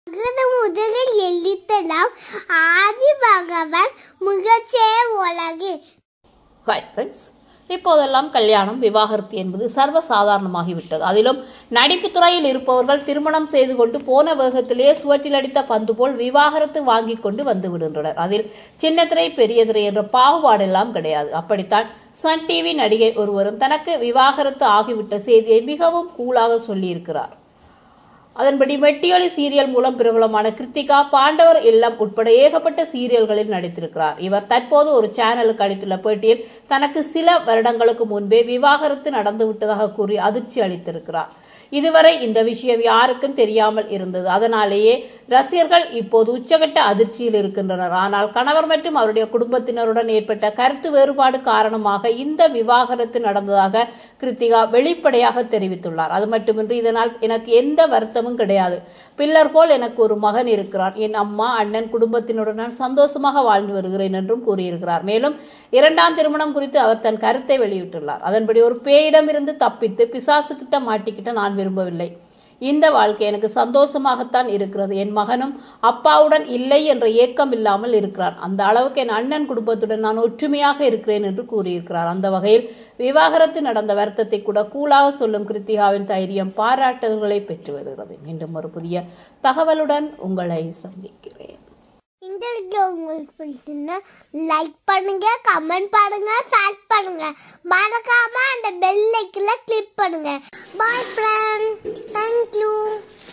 அகர முதலில் எழுத்தெல்லாம் ஆதி பகவன் முகச்சே உலகு ஹாய் ஃப்ரெண்ட்ஸ் இப்போதெல்லாம் கல்யாணம் விவாகரத்து என்பது சர்வசாதாரணமாகிவிட்டது அதிலும் நடிப்பு துறையில் இருப்பவர்கள் திருமணம் செய்து கொண்டு போன வேகத்திலேயே சுவற்றில் அடித்த பந்து போல் விவாகரத்து வாங்கி கொண்டு வந்து விடுகின்றனர் அதில் சின்ன திரை பெரிய திரை என்ற பாகுபாடெல்லாம் கிடையாது அப்படித்தான் சன் டிவி நடிகை ஒருவரும் தனக்கு விவாகரத்து ஆகிவிட்ட செய்தியை மிகவும் கூலாக சொல்லியிருக்கிறார் அதன்படி மெட்டியொலி சீரியல் மூலம் பிரபலமான கிருத்திகா பாண்டவர் இல்லம் உட்பட ஏகப்பட்ட சீரியல்களில் நடித்திருக்கிறார் இவர் தற்போது ஒரு சேனலுக்கு அளித்துள்ள பேட்டியில் தனக்கு சில வருடங்களுக்கு முன்பே விவாகரத்து நடந்து விட்டதாக கூறி அதிர்ச்சி அளித்திருக்கிறார் இதுவரை இந்த விஷயம் யாருக்கும் தெரியாமல் இருந்தது அதனாலேயே ரசிகர்கள் இப்போது உச்சகட்ட அதிர்ச்சியில் இருக்கின்றனர் ஆனால் கணவர் மற்றும் அவருடைய குடும்பத்தினருடன் ஏற்பட்ட கருத்து வேறுபாடு காரணமாக இந்த விவாகரத்து நடந்ததாக கிருத்திகா வெளிப்படையாக தெரிவித்துள்ளார் அது மட்டுமின்றி இதனால் எனக்கு எந்த வருத்தமும் கிடையாது பில்லர் போல் எனக்கு ஒரு மகன் இருக்கிறான் என் அம்மா அண்ணன் குடும்பத்தினுடன் நான் சந்தோஷமாக வாழ்ந்து வருகிறேன் என்றும் கூறியிருக்கிறார் மேலும் இரண்டாம் திருமணம் குறித்து அவர் தன் கருத்தை வெளியிட்டுள்ளார் அதன்படி ஒரு பேயிடமிருந்து தப்பித்து பிசாசு கிட்ட மாட்டிக்கிட்ட நான் விரும்பவில்லை இந்த வாழ்க்கை எனக்கு சந்தோஷமாகத்தான் இருக்கிறது என் மகனும் அப்பாவுடன் இல்லை என்ற ஏக்கம் இல்லாமல் இருக்கிறான் அந்த அளவுக்கு என் அண்ணன் குடும்பத்துடன் நான் ஒற்றுமையாக இருக்கிறேன் என்று கூறியிருக்கிறார் அந்த வகையில் விவாகரத்து நடந்த வருத்தத்தை கூட கூலாக சொல்லும் கிருத்திகாவின் தைரியம் பாராட்டுதல்களை பெற்று வருகிறது மீண்டும் ஒரு புதிய தகவலுடன் உங்களை சந்திக்கிறேன் இந்த வீடியோ உங்களுக்கு பிடிச்சிருந்தா லைக் பண்ணுங்க கமெண்ட் பண்ணுங்க ஷேர் பண்ணுங்க மறக்காம அந்த பெல் ஐக்கன்ல கிளிக் பண்ணுங்க பாய் ஃப்ரெண்ட் தேங்க்யூ